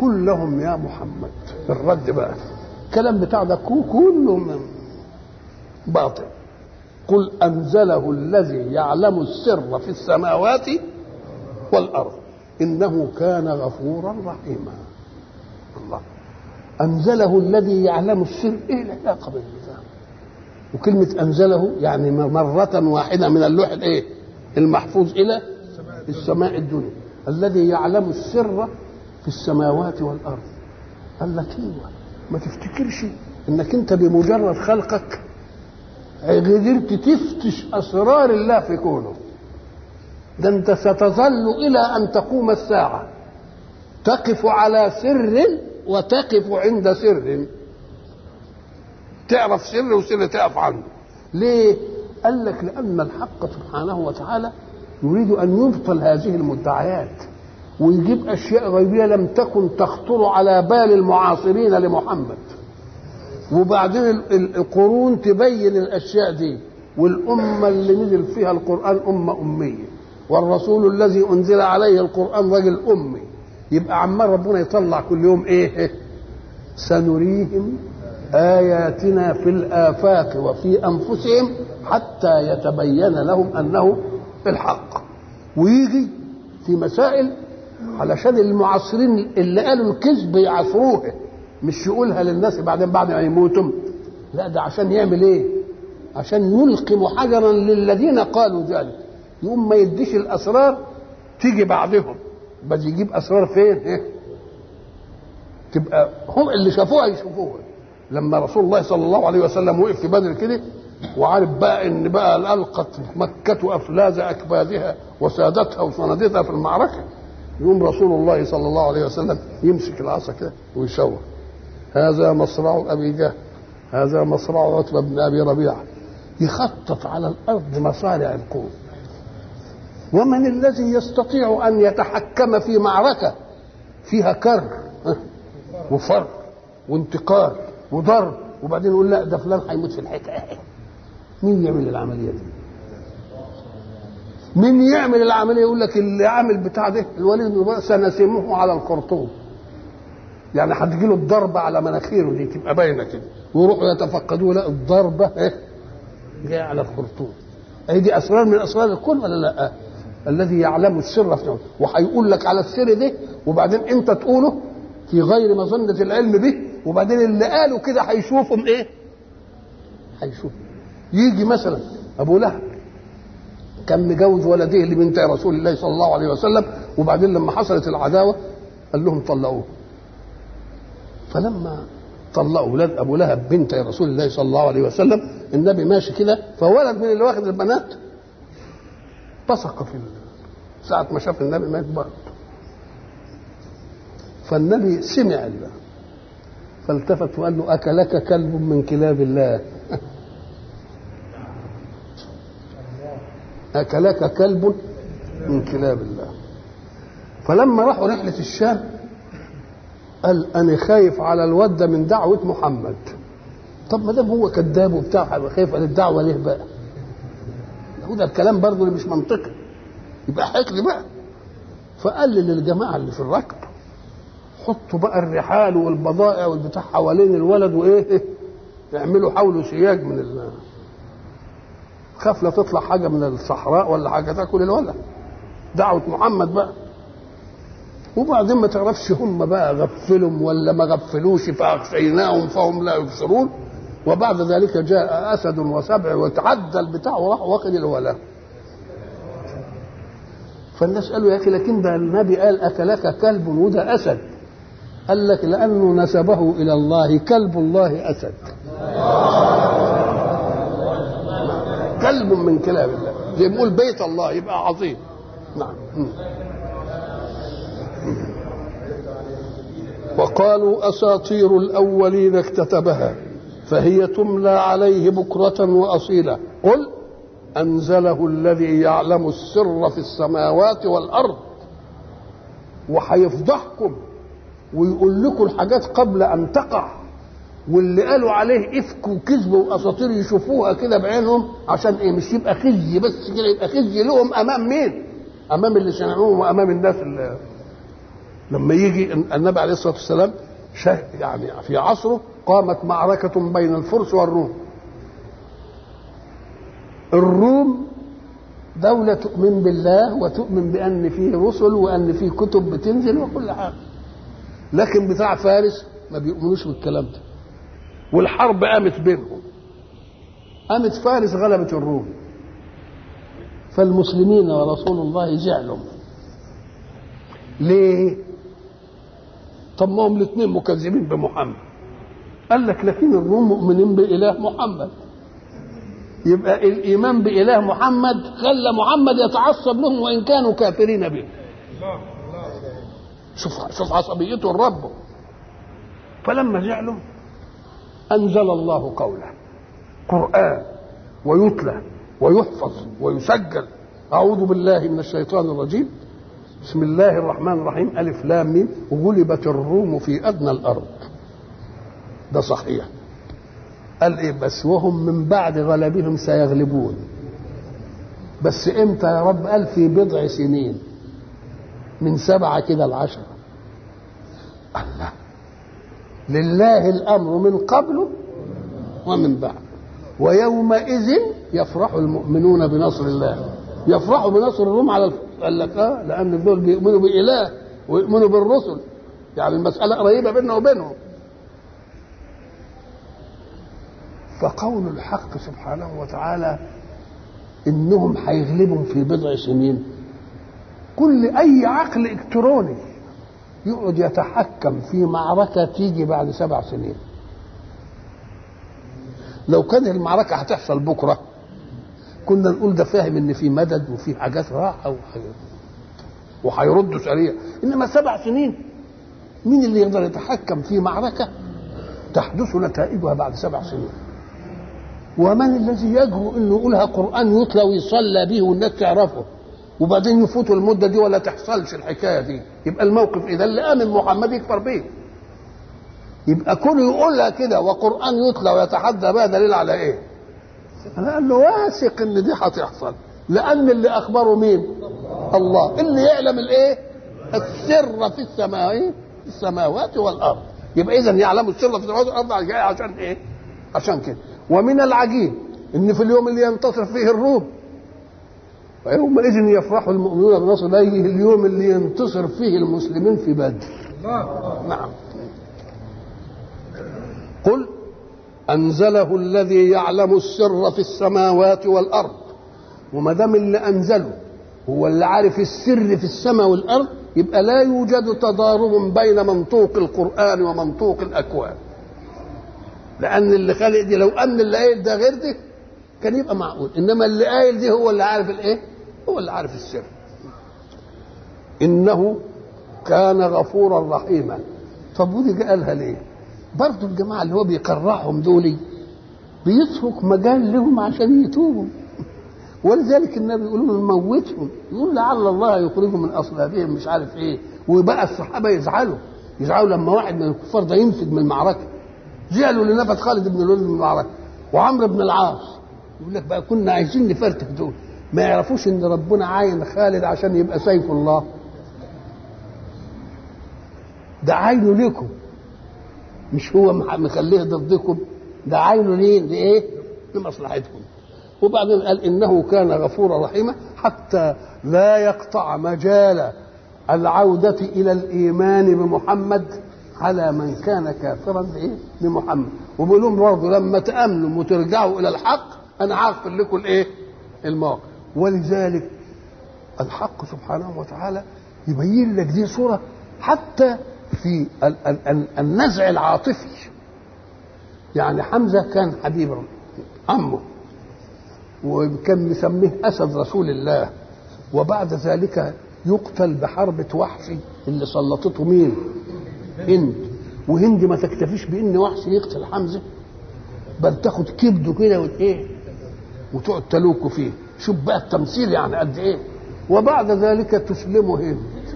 قل لهم يا محمد الرد بقى الكلام بتاع ده كله من باطل قل انزله الذي يعلم السر في السماوات والارض انه كان غفورا رحيما الله انزله الذي يعلم السر ايه العلاقه بالبتاع وكلمه انزله يعني مره واحده من اللوح الايه المحفوظ الى السماء الدنيا الذي يعلم السر في السماوات والارض قال لك ايوه ما تفتكرش انك انت بمجرد خلقك قدرت تفتش اسرار الله في كونه ده انت ستظل الى ان تقوم الساعه تقف على سر وتقف عند سر تعرف سر وسر تقف عنه ليه قال لك لان الحق سبحانه وتعالى يريد ان يبطل هذه المدعيات ويجيب اشياء غيبيه لم تكن تخطر على بال المعاصرين لمحمد وبعدين القرون تبين الاشياء دي والامه اللي نزل فيها القران امه اميه والرسول الذي انزل عليه القران رجل امي يبقى عمال ربنا يطلع كل يوم ايه سنريهم اياتنا في الافاق وفي انفسهم حتى يتبين لهم انه الحق ويجي في مسائل علشان المعاصرين اللي قالوا الكذب يعصروها مش يقولها للناس بعدين بعد ما يموتوا لا ده عشان يعمل ايه عشان يلقم حجرا للذين قالوا ذلك يقوم ما يديش الاسرار تيجي بعدهم بس يجيب اسرار فين ايه تبقى هم اللي شافوها يشوفوها لما رسول الله صلى الله عليه وسلم وقف في بدر كده وعارف بقى ان بقى القت مكه افلاز اكبادها وسادتها وصندتها في المعركه يقوم رسول الله صلى الله عليه وسلم يمسك العصا كده ويشاور هذا مصرع ابي جهل هذا مصرع عتبه بن ابي ربيعه يخطط على الارض مصارع القوم ومن الذي يستطيع ان يتحكم في معركه فيها كر وفر وانتقال وضرب وبعدين يقول لا ده فلان هيموت في الحته مين يعمل العمليه دي؟ مين يعمل العمليه يقول لك اللي عامل بتاع ده الوليد بن سنسمه على الخرطوم يعني هتجي له الضربه على مناخيره دي تبقى باينه كده ويروحوا يتفقدوا لا الضربه ايه جايه على الخرطوم اهي دي اسرار من اسرار الكون ولا لا الذي يعلم السر في وهيقول لك على السر ده وبعدين انت تقوله في غير مظنه العلم به وبعدين اللي قالوا كده هيشوفهم ايه هيشوفوا يجي مثلا ابو لهب كان مجوز ولديه لبنت رسول الله صلى الله عليه وسلم وبعدين لما حصلت العداوه قال لهم طلقوه فلما طلقوا ولاد ابو لهب بنت رسول الله صلى الله عليه وسلم النبي ماشي كده فولد من اللي واخد البنات بصق في ساعة ما شاف النبي مات برضه فالنبي سمع الله فالتفت وقال له أكلك كلب من كلاب الله أكلك كلب من كلاب الله فلما راحوا رحلة الشام قال أنا خايف على الود من دعوة محمد طب ما دام هو كذاب وبتاع خايف على الدعوة ليه بقى؟ هو ده الكلام برضه اللي مش منطقي يبقى حقد بقى فقال للجماعة اللي في الركب حطوا بقى الرحال والبضائع والبتاع حوالين الولد وايه يعملوا حوله سياج من ال خاف لا تطلع حاجه من الصحراء ولا حاجه تاكل الولد دعوه محمد بقى وبعدين ما تعرفش هم بقى غفلهم ولا ما غفلوش فاغشيناهم فهم لا يبصرون وبعد ذلك جاء اسد وسبع وتعدى البتاع وراح واخد الولد فالناس قالوا يا اخي لكن ده النبي قال اكلك كلب وده اسد قال لك لانه نسبه الى الله كلب الله اسد كلب من كلاب الله زي بيقول بيت الله يبقى عظيم نعم وقالوا اساطير الاولين اكتتبها فهي تملى عليه بكره واصيلا قل انزله الذي يعلم السر في السماوات والارض وهيفضحكم ويقول لكم الحاجات قبل ان تقع واللي قالوا عليه افك وكذب واساطير يشوفوها كده بعينهم عشان ايه مش يبقى خزي بس كده يبقى خزي لهم امام مين؟ امام اللي سمعوهم وامام الناس اللي لما يجي النبي عليه الصلاه والسلام يعني في عصره قامت معركه بين الفرس والروم الروم دولة تؤمن بالله وتؤمن بأن فيه رسل وأن فيه كتب بتنزل وكل حاجة لكن بتاع فارس ما بيؤمنوش بالكلام ده والحرب قامت بينهم قامت فارس غلبت الروم فالمسلمين ورسول الله زعلوا ليه طب ما هم الاثنين مكذبين بمحمد قال لك لكن الروم مؤمنين بإله محمد يبقى الإيمان بإله محمد خلى محمد يتعصب لهم وإن كانوا كافرين به شوف شوف عصبيته الرب فلما زعلوا أنزل الله قوله قرآن ويتلى ويحفظ ويسجل أعوذ بالله من الشيطان الرجيم بسم الله الرحمن الرحيم ألف لام ميم وغلبت الروم في أدنى الأرض ده صحيح قال إيه بس وهم من بعد غلبهم سيغلبون بس إمتى يا رب قال في بضع سنين من سبعة كده العشرة الله لله الأمر من قبل ومن بعد ويومئذ يفرح المؤمنون بنصر الله يفرحوا بنصر الروم على الف... قال لك اه لان دول بيؤمنوا باله ويؤمنوا بالرسل يعني المساله قريبه بيننا وبينهم فقول الحق سبحانه وتعالى انهم هيغلبوا في بضع سنين كل اي عقل الكتروني يقعد يتحكم في معركه تيجي بعد سبع سنين لو كانت المعركه هتحصل بكره كنا نقول ده فاهم ان في مدد وفي حاجات راحه وهيردوا سريع انما سبع سنين مين اللي يقدر يتحكم في معركه تحدث نتائجها بعد سبع سنين ومن الذي يجرؤ انه يقولها قران يتلى ويصلى به والناس تعرفه وبعدين يفوتوا المده دي ولا تحصلش الحكايه دي يبقى الموقف اذا اللي امن محمد يكفر به يبقى كله يقولها كده وقران يتلى ويتحدى بها دليل على ايه؟ انا قال له واثق ان دي هتحصل لان اللي اخبره مين؟ الله اللي يعلم الايه؟ السر في السماوات في السماوات والارض يبقى اذا يعلم السر في السماوات والارض عشان ايه؟ عشان كده ومن العجيب ان في اليوم اللي ينتصر فيه الروم ويومئذ يفرح المؤمنون بنصر الله اليوم اللي ينتصر فيه المسلمين في بدر نعم قل انزله الذي يعلم السر في السماوات والارض وما دام اللي انزله هو اللي عارف السر في السماء والارض يبقى لا يوجد تضارب بين منطوق القران ومنطوق الاكوان لان اللي خالق دي لو ان اللي قايل ده غير ده كان يبقى معقول انما اللي قايل دي هو اللي عارف الايه هو اللي عارف السر انه كان غفورا رحيما طب ودي قالها ليه برضه الجماعه اللي هو بيقرعهم دول بيترك مجال لهم عشان يتوبوا ولذلك النبي يقول لهم موتهم يقول لعل الله يخرجهم من اصلابهم مش عارف ايه وبقى الصحابه يزعلوا يزعلوا لما واحد من الكفار ده ينفد من المعركه زعلوا اللي نفد خالد بن الوليد من المعركه وعمرو بن العاص يقول لك بقى كنا عايزين نفرتك دول ما يعرفوش ان ربنا عاين خالد عشان يبقى سيف الله ده عينه لكم مش هو مخليه ضدكم ده عينه ليه لايه لمصلحتكم وبعدين قال انه كان غفورا رحيما حتى لا يقطع مجال العودة إلى الإيمان بمحمد على من كان كافرا بإيه؟ بمحمد وبيقول لهم برضه لما تأمنوا وترجعوا إلى الحق أنا هغفر لكم الإيه؟ المواقف ولذلك الحق سبحانه وتعالى يبين لك دي صورة حتى في النزع العاطفي يعني حمزة كان حبيب عمه وكان مسميه أسد رسول الله وبعد ذلك يقتل بحربة وحشي اللي سلطته مين هند وهند ما تكتفيش بان وحشي يقتل حمزه بل تاخد كبده كده وايه وتقعد تلوكه فيه شوف بقى التمثيل يعني قد ايه وبعد ذلك تسلمه هند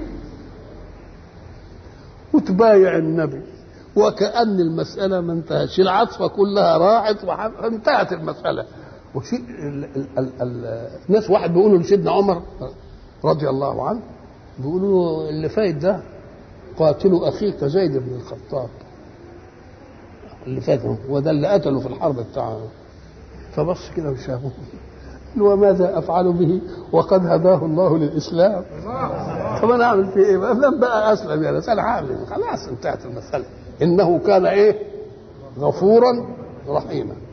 وتبايع النبي وكأن المسألة ما انتهتش العاطفة كلها راحت وانتهت المسألة وشيء الناس واحد بيقولوا لسيدنا عمر رضي الله عنه بيقولوا له اللي فايت ده قاتل اخيك زيد بن الخطاب اللي فات وده اللي قتله في الحرب بتاعه فبص كده وشافه وماذا افعل به وقد هداه الله للاسلام طب انا اعمل فيه ايه بقى لم بقى اسلم يا ناس انا هعمل خلاص انتهت المساله انه كان ايه غفورا رحيما